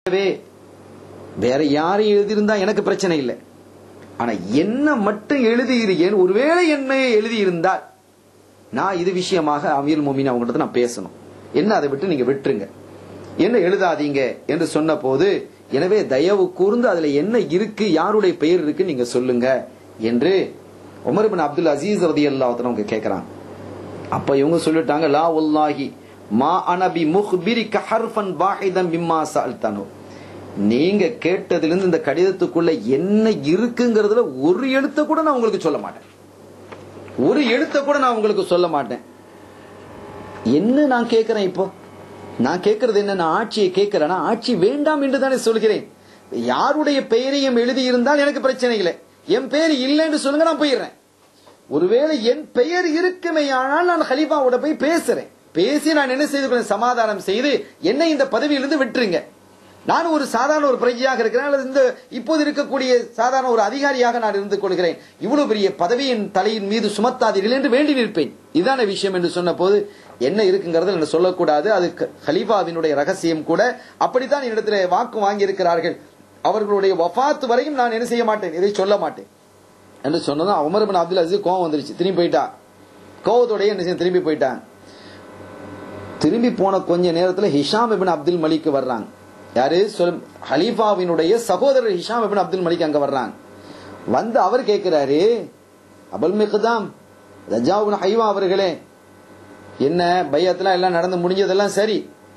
எனவே வேற யாரையும் எழுதியிருந்தா எனக்கு பிரச்சனை இல்லை ஆனா என்ன மட்டும் எழுதியிருக்கேன் ஒருவேளை என்னை எழுதியிருந்தால் நான் இது விஷயமாக அமீர் மோமின் அவங்கள்ட்ட நான் பேசணும் என்ன அதை விட்டு நீங்க விட்டுருங்க என்ன எழுதாதீங்க என்று சொன்ன போது எனவே தயவு கூர்ந்து அதுல என்ன இருக்கு யாருடைய பெயர் இருக்கு நீங்க சொல்லுங்க என்று உமர் பின் அப்துல் அசீஸ் ரதி அல்லாஹ் கேட்கிறாங்க அப்ப இவங்க சொல்லிட்டாங்க லா உல்லாஹி மா அனபி முஹ்பிரி கஹர்ஃபன் வாஹிதம் மிம்மா சால்தானோ நீங்க கேட்டதிலிருந்து இந்த கடிதத்துக்குள்ள என்ன இருக்குங்கிறதுல ஒரு எழுத்த கூட நான் உங்களுக்கு சொல்ல மாட்டேன் ஒரு எழுத்த கூட நான் உங்களுக்கு சொல்ல மாட்டேன் என்ன நான் கேட்கிறேன் இப்போ நான் கேட்கறது என்ன நான் ஆட்சியை கேட்கிறேன்னா ஆட்சி வேண்டாம் என்று தானே சொல்கிறேன் யாருடைய பெயரையும் எழுதி இருந்தால் எனக்கு பிரச்சனை இல்லை என் பெயர் இல்லைன்னு சொல்லுங்க நான் போயிடுறேன் ஒருவேளை என் பெயர் இருக்குமே ஆனால் நான் ஹலீஃபாவோட போய் பேசுறேன் பேசி நான் என்ன செய்து சமாதானம் செய்து என்னை இந்த பதவியிலிருந்து விட்டுருங்க நான் ஒரு சாதாரண ஒரு பிரஜையாக இருக்கிறேன் அல்லது இந்த இப்போது இருக்கக்கூடிய சாதாரண ஒரு அதிகாரியாக நான் இருந்து கொள்கிறேன் இவ்வளவு பெரிய பதவியின் தலையின் மீது சுமத்தாதீர்கள் என்று வேண்டி நிற்பேன் இதான விஷயம் என்று சொன்ன போது என்ன இருக்குங்கிறத என்ன சொல்லக்கூடாது அது ஹலீஃபாவினுடைய ரகசியம் கூட அப்படித்தான் என்னிடத்தில் வாக்கு வாங்கி இருக்கிறார்கள் அவர்களுடைய வஃபாத்து வரையும் நான் என்ன செய்ய மாட்டேன் இதை சொல்ல மாட்டேன் என்று சொன்னதும் உமர் பின் அப்துல் அசீஸ் கோவம் வந்துருச்சு திரும்பி போயிட்டா கோவத்தோடய என்ன செய்ய திரும்பி போயிட்டான் திரும்பி போன கொஞ்ச நேரத்தில் ஹிஷாம் இபின் அப்துல் மலிக் வர்றாங்க யாரு சொல் ஹலீஃபாவினுடைய சகோதரர் ஹிஷாம் இபின் அப்துல் மலிக் அங்க வர்றாங்க வந்து அவர் கேட்கிறாரு அபல் மிக்தாம் ரஜாவுன் ஹைவா அவர்களே என்ன பையத்தெல்லாம் எல்லாம் நடந்து முடிஞ்சதெல்லாம் சரி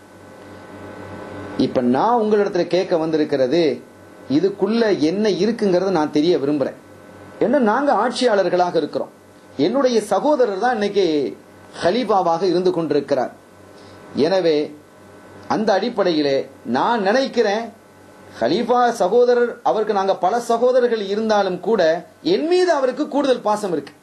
இப்ப நான் உங்களிடத்துல கேட்க வந்திருக்கிறது இதுக்குள்ள என்ன இருக்குங்கிறத நான் தெரிய விரும்புறேன் என்ன நாங்க ஆட்சியாளர்களாக இருக்கிறோம் என்னுடைய சகோதரர் தான் இன்னைக்கு ஹலீஃபாவாக இருந்து கொண்டிருக்கிறார் எனவே அந்த அடிப்படையிலே நான் நினைக்கிறேன் ஹலீஃபா சகோதரர் அவருக்கு நாங்க பல சகோதரர்கள் இருந்தாலும் கூட என் மீது அவருக்கு கூடுதல் பாசம் இருக்கு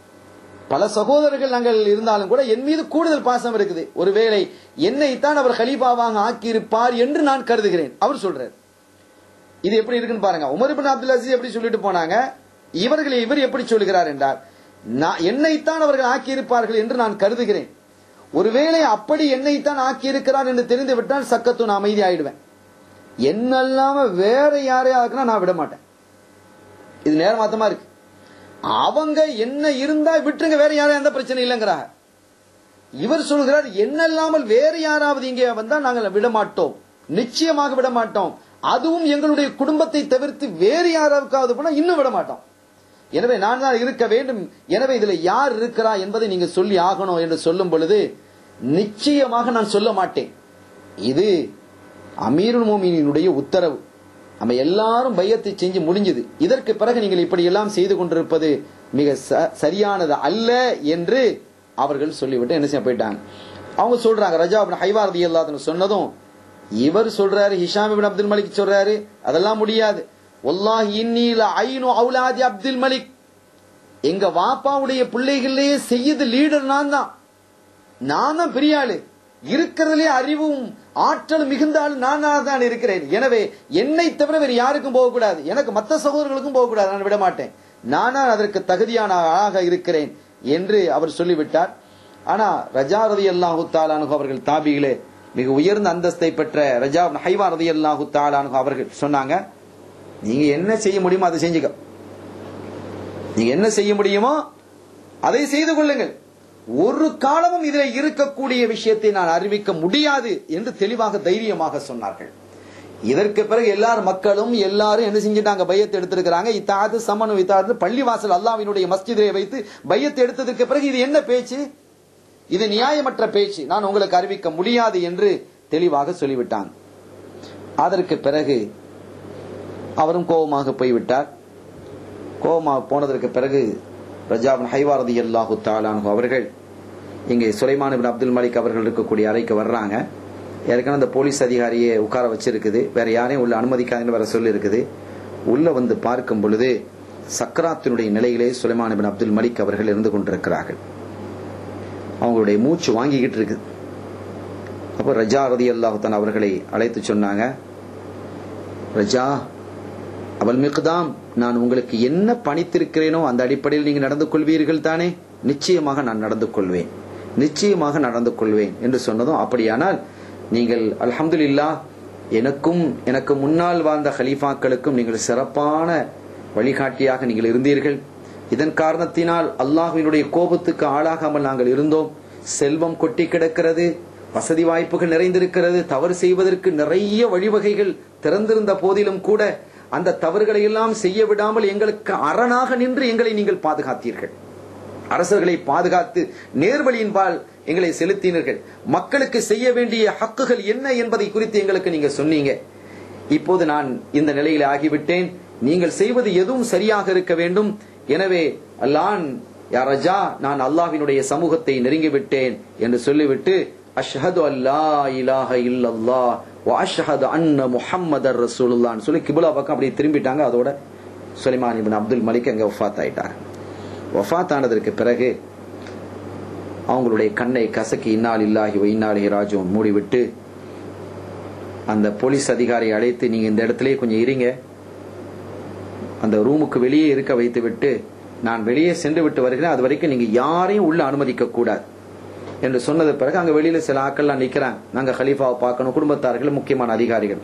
பல சகோதரர்கள் நாங்கள் இருந்தாலும் கூட என் மீது கூடுதல் பாசம் இருக்குது ஒருவேளை என்னைத்தான் அவர் ஹலீஃபாவாக ஆக்கியிருப்பார் என்று நான் கருதுகிறேன் அவர் சொல்றார் இது எப்படி இருக்குன்னு பாருங்க உமர் பின் அப்துல் அசீஸ் எப்படி சொல்லிட்டு போனாங்க இவர்களை இவர் எப்படி சொல்கிறார் என்றால் நான் என்னைத்தான் அவர்கள் ஆக்கியிருப்பார்கள் என்று நான் கருதுகிறேன் ஒருவேளை அப்படி என்னைத்தான் ஆக்கியிருக்கிறார் என்று தெரிந்து விட்டால் சக்கத்து நான் அமைதி ஆயிடுவேன் என்னல்லாம வேற யாரையா நான் விட மாட்டேன் இது நேரமாத்தமா இருக்கு அவங்க என்ன இருந்தா விட்டுருங்க வேற யாரும் எந்த பிரச்சனை இல்லைங்கிறாங்க இவர் சொல்கிறார் என்ன இல்லாமல் வேறு யாராவது இங்கே வந்தா நாங்கள் விட மாட்டோம் நிச்சயமாக விட மாட்டோம் அதுவும் எங்களுடைய குடும்பத்தை தவிர்த்து வேறு யாராவுக்காவது போனா இன்னும் விட மாட்டோம் எனவே நான் தான் இருக்க வேண்டும் எனவே இதுல யார் இருக்கிறா என்பதை நீங்க சொல்லி ஆகணும் என்று சொல்லும் பொழுது நிச்சயமாக நான் சொல்ல மாட்டேன் இது அமீருல் மோமினுடைய உத்தரவு நம்ம எல்லாரும் பையத்தை செஞ்சு முடிஞ்சது இதற்கு பிறகு நீங்கள் இப்படி எல்லாம் செய்து கொண்டிருப்பது மிக சரியானது அல்ல என்று அவர்கள் சொல்லிவிட்டு என்ன செய்ய போயிட்டாங்க அவங்க சொல்றாங்க ரஜா ஹைவாரதி அல்லாதுன்னு சொன்னதும் இவர் சொல்றாரு ஹிஷாம் இபின் அப்துல் மலிக் சொல்றாரு அதெல்லாம் முடியாது ஒல்லாஹ் இன்னில ஐனு அவுலாதி அப்துல் மலிக் எங்க வாப்பாவுடைய பிள்ளைகள்லயே செய்யது லீடர் நான் தான் நான் தான் பெரிய ஆளு இருக்கிறதுலே அறிவும் ஆற்றல் மிகுந்த ஆள் நான் தான் இருக்கிறேன் எனவே என்னை தவிர வேறு யாருக்கும் போகக்கூடாது எனக்கு மற்ற சகோதரர்களுக்கும் போகக்கூடாது நான் விட மாட்டேன் நானா அதற்கு தகுதியான ஆளாக இருக்கிறேன் என்று அவர் சொல்லிவிட்டார் ஆனா ரஜா ரதி அல்லாஹு தாலானு அவர்கள் தாபிகளே மிக உயர்ந்த அந்தஸ்தை பெற்ற ரஜா ஹைவா ரதி அல்லாஹு தாலானு அவர்கள் சொன்னாங்க நீங்க என்ன செய்ய முடியுமோ அதை செஞ்சுக்க நீங்க என்ன செய்ய முடியுமோ அதை செய்து கொள்ளுங்கள் ஒரு காலமும் இதில் இருக்கக்கூடிய விஷயத்தை நான் அறிவிக்க முடியாது என்று தெளிவாக தைரியமாக சொன்னார்கள் இதற்கு பிறகு எல்லாரும் மக்களும் எல்லாரும் என்ன செஞ்சிட்டாங்க பையத்தை எடுத்திருக்கிறாங்க இத்தாது சமனு இத்தாது பள்ளிவாசல் அல்லாவினுடைய மஸ்ஜிதை வைத்து பையத்தை எடுத்ததற்கு பிறகு இது என்ன பேச்சு இது நியாயமற்ற பேச்சு நான் உங்களுக்கு அறிவிக்க முடியாது என்று தெளிவாக சொல்லிவிட்டாங்க அதற்கு பிறகு அவரும் கோபமாக போய்விட்டார் கோபமாக போனதற்கு பிறகு ரஜாபின் ஹைவாரதி அல்லாஹு தாலானு அவர்கள் இங்கே சுலைமான் இபின் அப்துல் மலிக் அவர்கள் இருக்கக்கூடிய அறைக்கு வர்றாங்க ஏற்கனவே அந்த போலீஸ் அதிகாரியை உட்கார வச்சிருக்குது வேற யாரையும் உள்ள அனுமதிக்காதுன்னு வேற சொல்லி இருக்குது உள்ள வந்து பார்க்கும் பொழுது சக்கராத்தினுடைய நிலையிலே சுலைமான் இபின் அப்துல் மலிக் அவர்கள் இருந்து கொண்டிருக்கிறார்கள் அவங்களுடைய மூச்சு வாங்கிக்கிட்டு இருக்குது அப்போ ரஜா ரதி அல்லாஹுத்தான் அவர்களை அழைத்து சொன்னாங்க ரஜா அவள் மிகுதாம் நான் உங்களுக்கு என்ன பணித்திருக்கிறேனோ அந்த அடிப்படையில் நீங்க நடந்து கொள்வீர்கள் தானே நிச்சயமாக நான் நடந்து கொள்வேன் நிச்சயமாக நடந்து கொள்வேன் என்று சொன்னதும் அப்படியானால் நீங்கள் அல்ஹம்துலில்லா எனக்கும் எனக்கு முன்னால் வாழ்ந்த ஹலீஃபாக்களுக்கும் நீங்கள் சிறப்பான வழிகாட்டியாக நீங்கள் இருந்தீர்கள் இதன் காரணத்தினால் அல்லாஹ்வினுடைய கோபத்துக்கு ஆளாகாமல் நாங்கள் இருந்தோம் செல்வம் கொட்டி கிடக்கிறது வசதி வாய்ப்புகள் நிறைந்திருக்கிறது தவறு செய்வதற்கு நிறைய வழிவகைகள் திறந்திருந்த போதிலும் கூட அந்த தவறுகளை எல்லாம் செய்ய விடாமல் எங்களுக்கு அரணாக நின்று எங்களை நீங்கள் பாதுகாத்தீர்கள் அரசர்களை பாதுகாத்து நேர்வழியின்பால் எங்களை செலுத்தினீர்கள் மக்களுக்கு செய்ய வேண்டிய ஹக்குகள் என்ன என்பதை குறித்து எங்களுக்கு நீங்க சொன்னீங்க இப்போது நான் இந்த நிலையில் ஆகிவிட்டேன் நீங்கள் செய்வது எதுவும் சரியாக இருக்க வேண்டும் எனவே அல்லான் யா ரஜா நான் அல்லாஹ்வினுடைய சமூகத்தை நெருங்கிவிட்டேன் என்று சொல்லிவிட்டு அஷ்ஹது அல்லா இலாஹ இல்லல்லாஹ் வ அஷ்ஹது அன்ன முஹம்மதர் ரசூலுல்லாஹ்னு சொல்லி கிபுலா பக்கம் அப்படியே திரும்பிட்டாங்க அதோட சுலைமான் இப்னு அப்துல் மலிக் அங்க வஃபாத் ஆயிட்டார் வஃபாத் ஆனதற்கு பிறகு அவங்களுடைய கண்ணை கசக்கி இன்னால் இல்லாஹி இன்னாலிஹி ராஜுவும் மூடிவிட்டு அந்த போலீஸ் அதிகாரியை அழைத்து நீங்க இந்த இடத்திலே கொஞ்சம் இருங்க அந்த ரூமுக்கு வெளியே இருக்க வைத்து விட்டு நான் வெளியே சென்று விட்டு வருகிறேன் அது வரைக்கும் நீங்க யாரையும் உள்ள அனுமதிக்க கூடாது என்று சொன்னது பிறகு அங்க வெளியில சில ஆட்கள்லாம் நிக்கிறாங்க நாங்க ஹலீஃபாவை பார்க்கணும் குடும்பத்தார்கள் முக்கியமான அதிகாரிகள்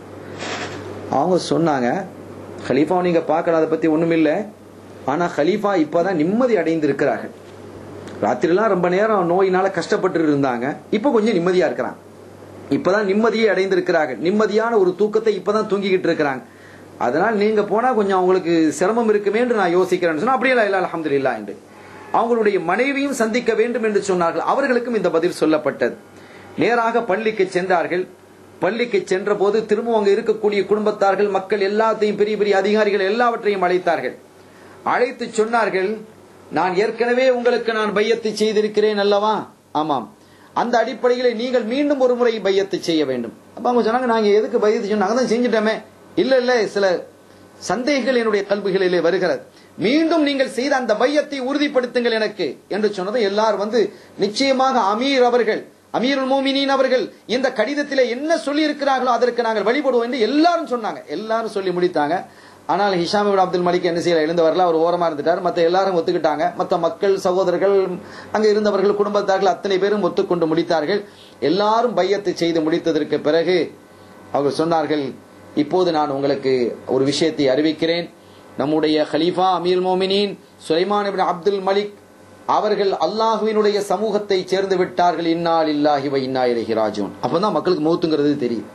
அவங்க சொன்னாங்க ஹலீஃபாவை நீங்க பார்க்கல அதை பத்தி ஒண்ணும் இல்ல ஆனா ஹலீஃபா இப்பதான் நிம்மதி அடைந்து இருக்கிறார்கள் ராத்திரிலாம் ரொம்ப நேரம் நோயினால கஷ்டப்பட்டு இருந்தாங்க இப்ப கொஞ்சம் நிம்மதியா இருக்கிறாங்க இப்பதான் நிம்மதியை அடைந்திருக்கிறார்கள் நிம்மதியான ஒரு தூக்கத்தை இப்பதான் தூங்கிக்கிட்டு இருக்கிறாங்க அதனால் நீங்க போனா கொஞ்சம் அவங்களுக்கு சிரமம் இருக்குமே என்று நான் யோசிக்கிறேன் சொன்னா அப்படியெல்லாம் இல்ல அலமதுல்லா என்று அவங்களுடைய மனைவியும் சந்திக்க வேண்டும் என்று சொன்னார்கள் அவர்களுக்கும் இந்த பதில் சொல்லப்பட்டது நேராக பள்ளிக்கு சென்றார்கள் பள்ளிக்கு சென்ற போது திரும்ப அங்க இருக்கக்கூடிய குடும்பத்தார்கள் மக்கள் எல்லாத்தையும் பெரிய பெரிய அதிகாரிகள் எல்லாவற்றையும் அழைத்தார்கள் அழைத்து சொன்னார்கள் நான் ஏற்கனவே உங்களுக்கு நான் பையத்தை செய்திருக்கிறேன் அல்லவா ஆமாம் அந்த அடிப்படையில் நீங்கள் மீண்டும் ஒரு முறை பையத்தை செய்ய வேண்டும் அப்ப அவங்க சொன்னாங்க நாங்க எதுக்கு பையத்தை சொன்னாங்க தான் செஞ்சுட்டோமே இல்ல இல்ல சில சந்தேகங்கள் என்னுடைய கல்விகளிலே வருகிறது மீண்டும் நீங்கள் செய்த அந்த பையத்தை உறுதிப்படுத்துங்கள் எனக்கு என்று சொன்னதும் எல்லாரும் வந்து நிச்சயமாக அமீர் அவர்கள் அமீருல் மோமினின் அவர்கள் இந்த கடிதத்திலே என்ன சொல்லி இருக்கிறார்களோ அதற்கு நாங்கள் வழிபடுவோம் என்று எல்லாரும் சொன்னாங்க எல்லாரும் சொல்லி முடித்தாங்க ஆனால் ஹிஷாம் இப்னு அப்துல் மலிக் என்ன செய்யல எழுந்து வரல அவர் ஓரமா இருந்துட்டார் மத்த எல்லாரும் ஒத்துக்கிட்டாங்க மத்த மக்கள் சகோதரர்கள் அங்க இருந்தவர்கள் குடும்பத்தார்கள் அத்தனை பேரும் ஒத்துக்கொண்டு முடித்தார்கள் எல்லாரும் பையத்தை செய்து முடித்ததற்கு பிறகு அவர் சொன்னார்கள் இப்போது நான் உங்களுக்கு ஒரு விஷயத்தை அறிவிக்கிறேன் நம்முடைய ஹலீஃபா அமீர் மோமினின் சுலைமான் இப்னு அப்துல் மலிக் அவர்கள் அல்லாஹுவினுடைய சமூகத்தை சேர்ந்து விட்டார்கள் இன்னால் இல்லாஹி வ இன்னா இலைஹி ராஜூன் அப்பதான் மக்களுக்கு மௌத்துங்கிறது தெரியும்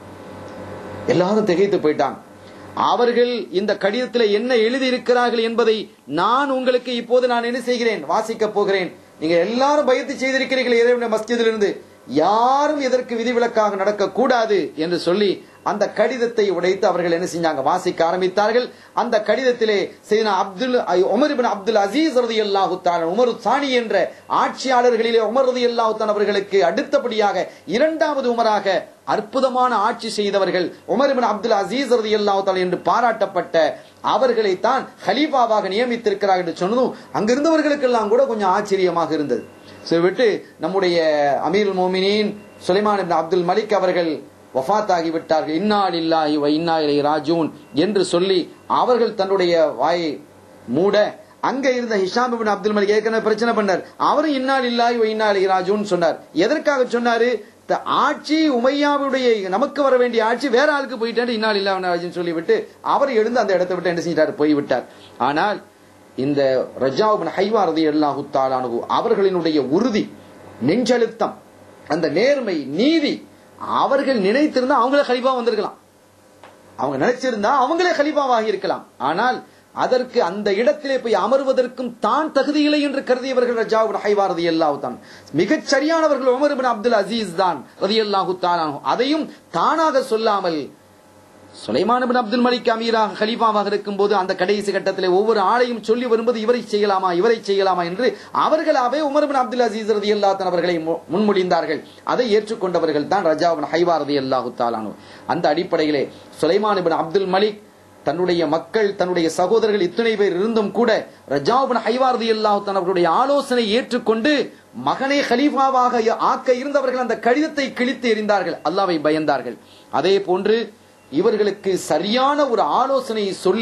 எல்லாரும் திகைத்து போயிட்டாங்க அவர்கள் இந்த கடிதத்தில் என்ன எழுதி இருக்கிறார்கள் என்பதை நான் உங்களுக்கு இப்போது நான் என்ன செய்கிறேன் வாசிக்க போகிறேன் நீங்க எல்லாரும் பயத்து செய்திருக்கிறீர்கள் இறைவனுடைய மஸ்ஜிதிலிருந்து யாரும் எதற்கு விதிவிலக்காக நடக்க கூடாது என்று சொல்லி அந்த கடிதத்தை உடைத்து அவர்கள் என்ன செஞ்சாங்க வாசிக்க ஆரம்பித்தார்கள் அந்த கடிதத்திலே செய்தனா Abdul Umar ibn Abdul Aziz ரலியல்லாஹு தஆலா உமர் சானி என்ற ஆட்சியாளர்களிலே உமர் ரலியல்லாஹு தஆலா அவர்களுக்கு அடுத்தபடியாக இரண்டாவது உமராக அற்புதமான ஆட்சி செய்தவர்கள் உமர் இப்னு அப்துல் அசீஸ் ரலியல்லாஹு தஆலா என்று பாராட்டப்பட்ட அவர்களை தான் ஹலீஃபாவாக நியமித்திருக்கிறார் என்று சொன்னதும் அங்கிருந்தவர்களுக்கெல்லாம் கூட கொஞ்சம் ஆச்சரியமாக இருந்தது சொல்லிவிட்டு நம்முடைய அமீர் மோமினின் சுலைமான் இப்னு அப்துல் மலிக் அவர்கள் வஃத் ஆகிவிட்டார்கள் இன்னால் இல்லாஹி வ இன்னா இலை ராஜூன் என்று சொல்லி அவர்கள் தன்னுடைய வாயை மூட அங்க இருந்த ஹிஷாம் இப்னு அப்துல் மலிக் ஏற்கனவே பிரச்சனை பண்ணார் அவரும் இன்னால் இல்லாஹி வ இன்னா இலை ராஜூன் சொன்னார் எதற்காக சொன்னாரு த- ஆட்சி உமையாவுடைய நமக்கு வர வேண்டிய ஆட்சி வேற ஆளுக்கு போயிட்டாரு இன்னால் இல்லா ராஜுன்னு சொல்லிவிட்டு அவர் எழுந்து அந்த இடத்தை விட்டு என்ன செஞ்சிட்டார் போய்விட்டார் ஆனால் இந்த ரஜாவுபின் ஹைவா ரதி அல்லாஹு தாலானு அவர்களினுடைய உறுதி நெஞ்சழுத்தம் அந்த நேர்மை நீதி அவர்கள் நினைத்திருந்தா அவங்களே கலிபா வந்திருக்கலாம் அவங்க நினைச்சிருந்தா அவங்களே கலிபாவாகி இருக்கலாம் ஆனால் அதற்கு அந்த இடத்திலே போய் அமர்வதற்கும் தான் தகுதியில்லை என்று கருதியவர்கள் ரஜாவுன் ஹைவா ரதி அல்லாஹு தான் மிகச் சரியானவர்கள் உமர் இப்னு அப்துல் அசீஸ் தான் ரதி அல்லாஹு அதையும் தானாக சொல்லாமல் சுலைமான் பின் அப்துல் மலிக் அமீராக ஹலீஃபாவாக இருக்கும்போது அந்த கடைசி கட்டத்தில் ஒவ்வொரு ஆளையும் சொல்லி வரும்போது இவரை செய்யலாமா இவரை செய்யலாமா என்று அவர்களாவே உமர் பின் அப்துல் அசீஸ் ரதி அல்லாத்தன் அவர்களை மு- முன்மொழிந்தார்கள் அதை ஏற்றுக்கொண்டவர்கள் தான் ரஜா பின் ஹைவா ரதி அல்லாஹு தாலானு அந்த அடிப்படையிலே சுலைமான் பின் அப்துல் மலிக் தன்னுடைய மக்கள் தன்னுடைய சகோதரர்கள் இத்தனை பேர் இருந்தும் கூட ரஜாபின் ஹைவாரதி அல்லாஹ் அவர்களுடைய ஆலோசனை ஏற்றுக்கொண்டு மகனை ஹலீஃபாவாக ஆக்க இருந்தவர்கள் அந்த கடிதத்தை கிழித்து எறிந்தார்கள் அல்லாவை பயந்தார்கள் அதே போன்று இவர்களுக்கு சரியான ஒரு ஆலோசனையை சொல்லி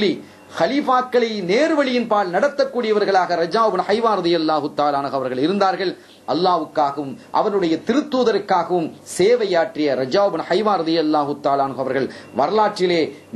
ஹலீஃபாக்களை நேர்வழியின் பால் நடத்தக்கூடியவர்களாக ரஜாவுன் ஹைவாரதி அல்லாஹு தாலானக அவர்கள் இருந்தார்கள் அல்லாவுக்காகவும் அவருடைய திருத்தூதருக்காகவும் சேவையாற்றிய ரஜாவுன் ஹைவாரதி அல்லாஹு தாலானக அவர்கள் வரலாற்றிலே